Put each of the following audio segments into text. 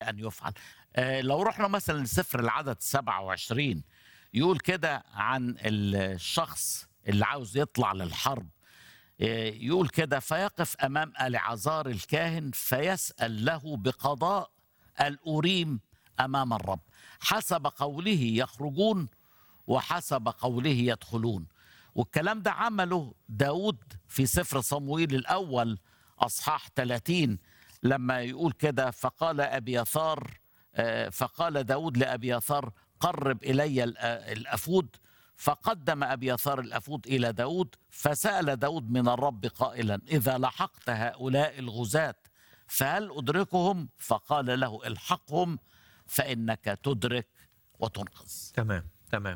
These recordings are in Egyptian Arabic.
أن يفعل آه، لو رحنا مثلا لسفر العدد 27 يقول كده عن الشخص اللي عاوز يطلع للحرب آه، يقول كده فيقف أمام العزار الكاهن فيسأل له بقضاء الأوريم أمام الرب حسب قوله يخرجون وحسب قوله يدخلون والكلام ده عمله داود في سفر صموئيل الأول أصحاح 30 لما يقول كده فقال أبيثار آه، فقال داود لأبيثار قرب إلي الأ- الأفود فقدم أبيثار الأفود إلى داود فسأل داود من الرب قائلا إذا لحقت هؤلاء الغزاة فهل أدركهم فقال له الحقهم فإنك تدرك وتنقذ تمام تمام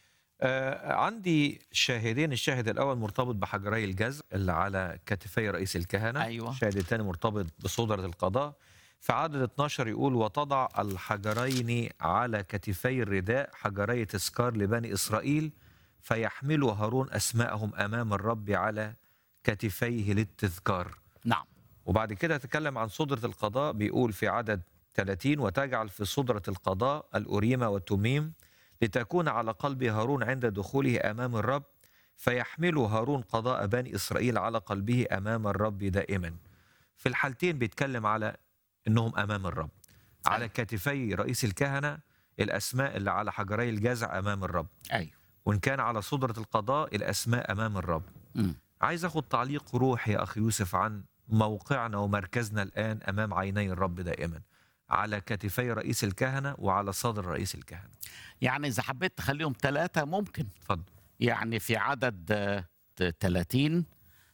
آه عندي شاهدين الشاهد الاول مرتبط بحجري الجزء اللي على كتفي رئيس الكهنه أيوة. الشاهد الثاني مرتبط بصدره القضاء في عدد 12 يقول وتضع الحجرين على كتفي الرداء حجري تذكار لبني اسرائيل فيحمل هارون اسماءهم امام الرب على كتفيه للتذكار نعم وبعد كده تكلم عن صدرة القضاء بيقول في عدد 30 وتجعل في صدرة القضاء الأوريم والتميم لتكون على قلب هارون عند دخوله أمام الرب فيحمل هارون قضاء بني إسرائيل على قلبه أمام الرب دائما في الحالتين بيتكلم على أنهم أمام الرب على كتفي رئيس الكهنة الأسماء اللي على حجري الجزع أمام الرب أيوه وإن كان على صدرة القضاء الأسماء أمام الرب مم. عايز اخد تعليق روحي يا اخي يوسف عن موقعنا ومركزنا الان امام عيني الرب دائما على كتفي رئيس الكهنه وعلى صدر رئيس الكهنه يعني إذا حبيت تخليهم ثلاثة ممكن اتفضل يعني في عدد آه، ت- 30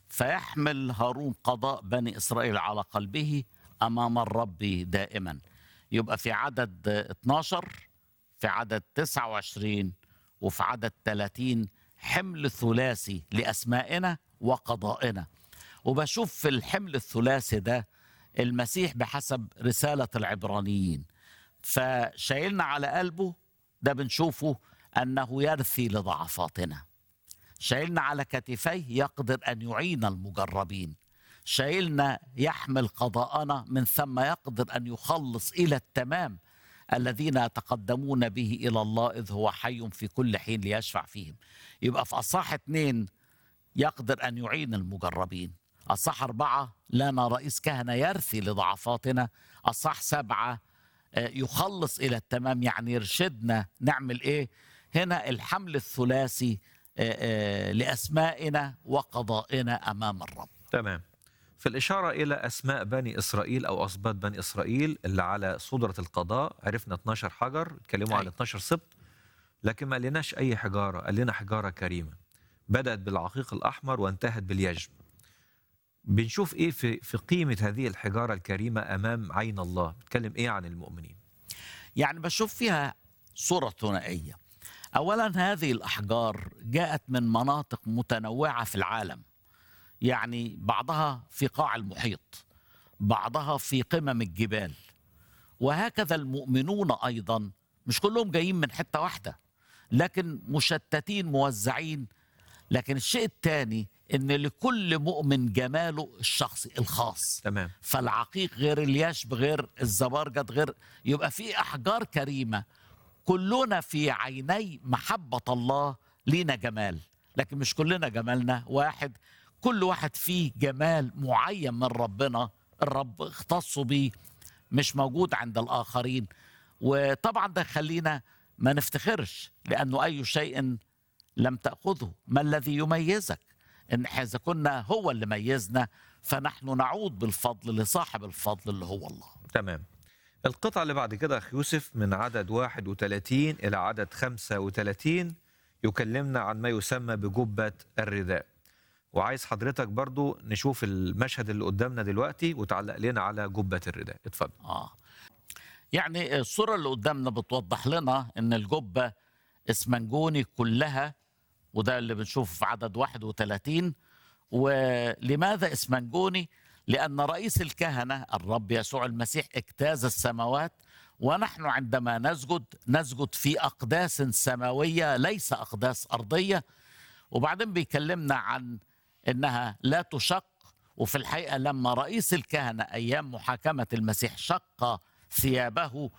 فيحمل هارون قضاء بني إسرائيل على قلبه أمام الرب دائما يبقى في عدد آه، 12 في عدد 29 وفي عدد 30 حمل ثلاثي لأسمائنا وقضائنا وبشوف في الحمل الثلاثي ده المسيح بحسب رسالة العبرانيين فشايلنا على قلبه ده بنشوفه أنه يرثي لضعفاتنا شايلنا على كتفيه يقدر أن يعين المجربين شايلنا يحمل قضاءنا من ثم يقدر أن يخلص إلى التمام الذين يتقدمون به إلى الله إذ هو حي في كل حين ليشفع فيهم يبقى في أصح اتنين يقدر أن يعين المجربين أصح أربعة لنا رئيس كهنة يرثي لضعفاتنا أصح سبعة آه، يخلص إلى التمام يعني يرشدنا نعمل إيه هنا الحمل الثلاثي آه، آه، لأسمائنا وقضائنا أمام الرب تمام في الإشارة إلى أسماء بني إسرائيل أو أسباط بني إسرائيل اللي على صدرة القضاء عرفنا 12 حجر اتكلموا عن أي. 12 سبط لكن ما قالناش أي حجارة قال لنا حجارة كريمة بدأت بالعقيق الأحمر وانتهت باليجب بنشوف إيه في في قيمة هذه الحجارة الكريمة أمام عين الله بتكلم إيه عن المؤمنين يعني بشوف فيها صورة ثنائية أولا هذه الأحجار جاءت من مناطق متنوعة في العالم يعني بعضها في قاع المحيط بعضها في قمم الجبال وهكذا المؤمنون أيضا مش كلهم جايين من حتة واحدة لكن مشتتين موزعين لكن الشيء الثاني ان لكل مؤمن جماله الشخصي الخاص تمام فالعقيق غير اليشب غير الزبرجد غير يبقى في احجار كريمه كلنا في عيني محبه الله لينا جمال لكن مش كلنا جمالنا واحد كل واحد فيه جمال معين من ربنا الرب اختصوا بيه مش موجود عند الاخرين وطبعا ده يخلينا ما نفتخرش لانه اي شيء لم تاخذه ما الذي يميزك ان اذا كنا هو اللي ميزنا فنحن نعود بالفضل لصاحب الفضل اللي هو الله تمام القطعة اللي بعد كده أخي يوسف من عدد 31 إلى عدد 35 يكلمنا عن ما يسمى بجبة الرداء وعايز حضرتك برضو نشوف المشهد اللي قدامنا دلوقتي وتعلق لنا على جبة الرداء اتفضل اه يعني الصورة اللي قدامنا بتوضح لنا ان الجبة اسمنجوني كلها وده اللي بنشوفه في عدد 31 ولماذا اسمنجوني؟ لأن رئيس الكهنة الرب يسوع المسيح اجتاز السماوات ونحن عندما نسجد نسجد في أقداس سماوية ليس أقداس أرضية وبعدين بيكلمنا عن انها لا تشق وفي الحقيقه لما رئيس الكهنه ايام محاكمه المسيح شق ثيابه